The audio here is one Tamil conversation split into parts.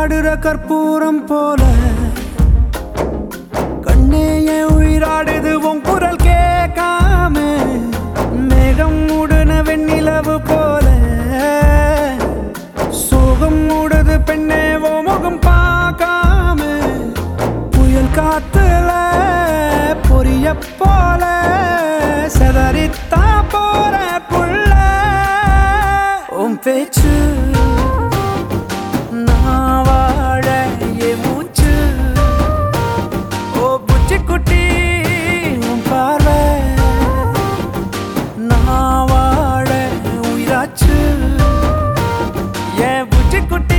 வாடுற கற்பூரம் போல கண்ணே என் உயிராடுது உன் குரல் கேட்காம மேகம் மூடுன வெண்ணிலவு போல சோகம் மூடுது பெண்ணே ஓ முகம் பார்க்காம புயல் காத்துல பொரிய போல செதறித்தா போற புள்ள உன் பேச்சு நான் வாழ என் மூச்சு ஓ புச்சி குட்டி உன் பார்வை நான் வாழ உயிராச்சு என் புச்சி குட்டி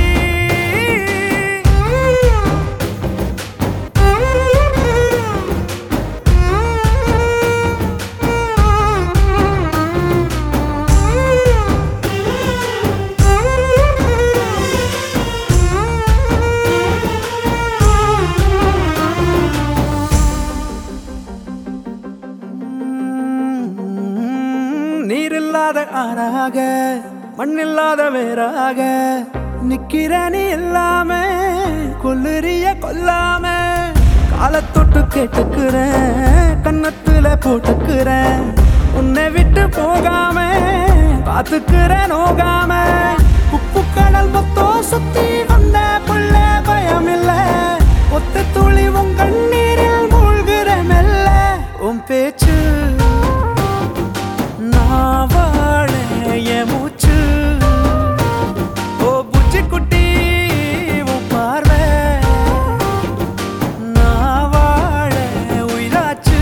நீரில்லாத ஆறாக மண்ணில்லாத வேறாக நிக்கிற நீ இல்லாம கொல்லுறிய கொல்லாம காலத்தொட்டு கேட்டுக்கிறேன் கன்னத்துல போட்டுக்கிறேன் உன்னை விட்டு போகாம பாத்துக்கிறேன் நோகாம உப்பு கடல் மொத்தம் சுத்தி வந்த புள்ள பயம் இல்ல ஒத்த துளி உன் கண்ணீரில் மூழ்கிற மெல்ல உன் பேச்சு நான் வாழ என் மூச்சு ஓ புச்சி குட்டி உன் பார்வை நான் வாழ உயிராச்சு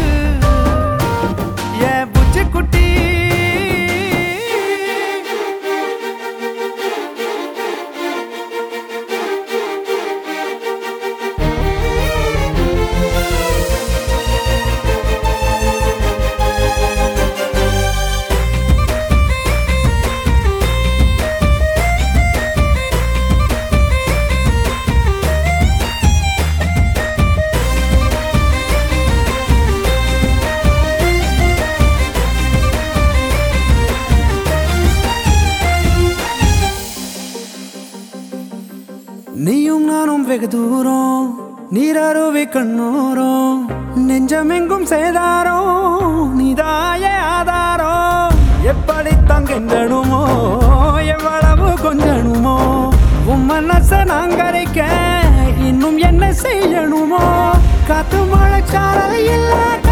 என் புச்சி குட்டி நீயும் நானும் வெகு தூரம் நீரருவி கண்ணோரம் நெஞ்சமெங்கும் சேதாரோ நீதாய ஆதாரோ எப்படி தங்கெண்டனுமோ எவ்வளவு கொஞ்சணுமோ உன் மனச நாங்கரைக்க இன்னும் என்ன செய்யணுமோ காத்து மழைச்சாரல் இல்ல